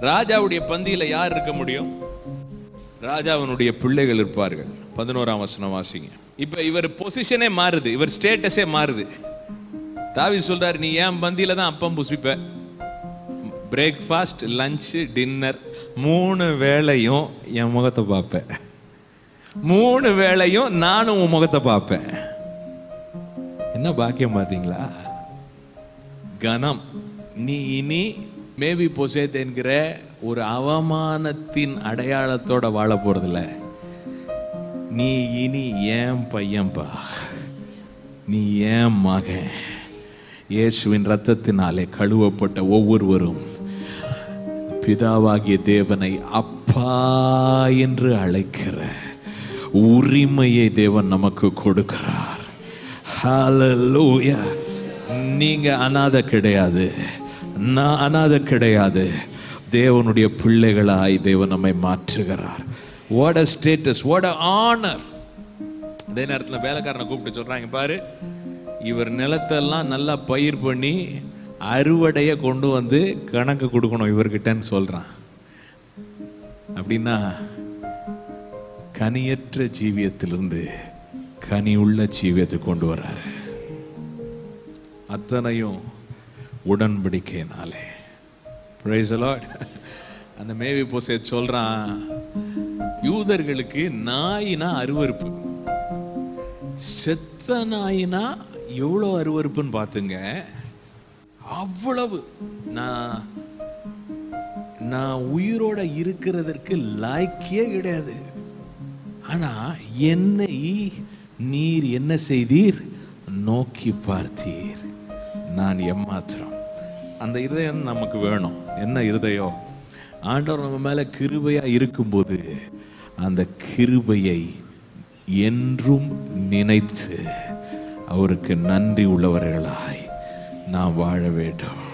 ராஜாவுடைய பந்தியில யார் இருக்க முடியும் ராஜாவினுடைய பிள்ளைகள் இருப்பார்கள் பதினோராம் வசனம் வாசிங்க இப்ப இவர் பொசிஷனே மாறுது இவர் ஸ்டேட்டஸே மாறுது தாவி சொல்றாரு நீ ஏன் பந்தியில தான் அப்பம் புசிப்ப பிரேக்ஃபாஸ்ட் லஞ்சு டின்னர் மூணு வேளையும் என் முகத்தை பார்ப்பேன் மூணு வேளையும் நானும் உன் முகத்தை பார்ப்பேன் என்ன பாக்கியம் பார்த்தீங்களா கனம் நீ இனி மேவி பொசேத் என்கிற ஒரு அவமானத்தின் அடையாளத்தோட வாழ போறதில்ல நீ இனி ஏன் பையன்பா நீ ஏன் மகன் இயேசுவின் ரத்தத்தினாலே கழுவப்பட்ட ஒவ்வொருவரும் பிதாவாகிய தேவனை அப்பா என்று அழைக்கிற உரிமையை தேவன் நமக்கு கொடுக்கிறார் ஹalleluya நீங்க அனாதை கிடையாது நான் அனாதை கிடையாது தேவனுடைய பிள்ளைகளாய் தேவன் நம்மை மாற்றுகிறார் what a status what a honour அதே நேரத்தில் வேலைக்காரனை கூப்பிட்டு சொல்றாங்க பாரு இவர் நிலத்தெல்லாம் நல்லா பயிர் பண்ணி அறுவடையை கொண்டு வந்து கணக்கு கொடுக்கணும் இவர்கிட்டன்னு சொல்றான் அப்படின்னா கனியற்ற ஜீவியத்திலிருந்து கனியுள்ள ஜீவியத்தை கொண்டு வர்றாரு அத்தனையும் உடன்படிக்கையினாலே Praise the Lord. அந்த மேவி போசே சொல்றான் யூதர்களுக்கு நாயினா அருவருப்பு செத்த நாயினா எவ்வளோ அருவருப்புன்னு பார்த்துங்க அவ்வளவு நான் நான் உயிரோட இருக்கிறதற்கு லாய்க்கே கிடையாது ஆனா என்னை நீர் என்ன செய்தீர் நோக்கி பார்த்தீர் நான் எம்மாத்திரம் அந்த இருதயம் நமக்கு வேணும் என்ன இருதயம் ஆண்டவர் நம்ம மேல கிருபையா இருக்கும்போது அந்த கிருபையை என்றும் நினைத்து அவருக்கு நன்றி உள்ளவர்களாய் நாம் வாழ வேண்டும்